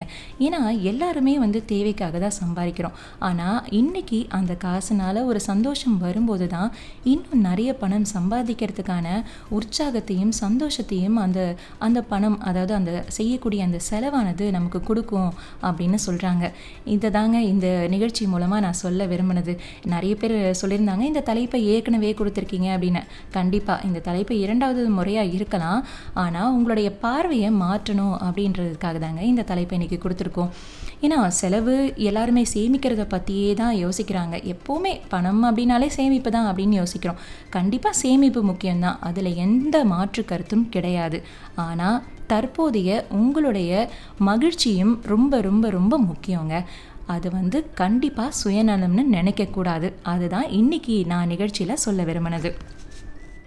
ஏன்னா எல்லாருமே வந்து தேவைக்காக தான் சம்பாதிக்கிறோம் ஆனால் இன்னைக்கு அந்த காசுனால ஒரு சந்தோஷம் வரும்போது தான் இன்னும் நிறைய பணம் சம்பாதிக்கிறதுக்கான உற்சாகத்தையும் சந்தோஷத்தையும் அந்த அந்த பணம் அதாவது அந்த செய்யக்கூடிய அந்த செலவானது நமக்கு கொடுக்கும் அப்படின்னு சொல்கிறாங்க இதை தாங்க இந்த நிகழ்ச்சி மூலமாக நான் சொல்ல விரும்பினது நிறைய பேர் சொல்லியிருந்தாங்க இந்த தலைப்பை ஏற்கனவே கொடுத்துருக்கீங்க அப்படின்னு கண்டிப்பாக இந்த தலைப்பு இரண்டாவது முறையாக இருக்கலாம் ஆனால் உங்களுடைய பார்வையை மாற்றணும் அப்படின்றதுக்காக தாங்க இந்த தலைப்பை இன்றைக்கி கொடுத்துருக்கோம் ஏன்னா செலவு எல்லாருமே சேமிக்கிறத பற்றியே தான் யோசிக்கிறாங்க எப்போவுமே பணம் அப்படின்னாலே சேமிப்பு தான் அப்படின்னு யோசிக்கிறோம் கண்டிப்பாக சேமிப்பு முக்கியம்தான் அதில் எந்த மாற்று கருத்தும் கிடையாது ஆனால் தற்போதைய உங்களுடைய மகிழ்ச்சியும் ரொம்ப ரொம்ப ரொம்ப முக்கியங்க அது வந்து கண்டிப்பாக சுயநலம்னு நினைக்கக்கூடாது அதுதான் இன்னைக்கு நான் நிகழ்ச்சியில் சொல்ல விரும்பினது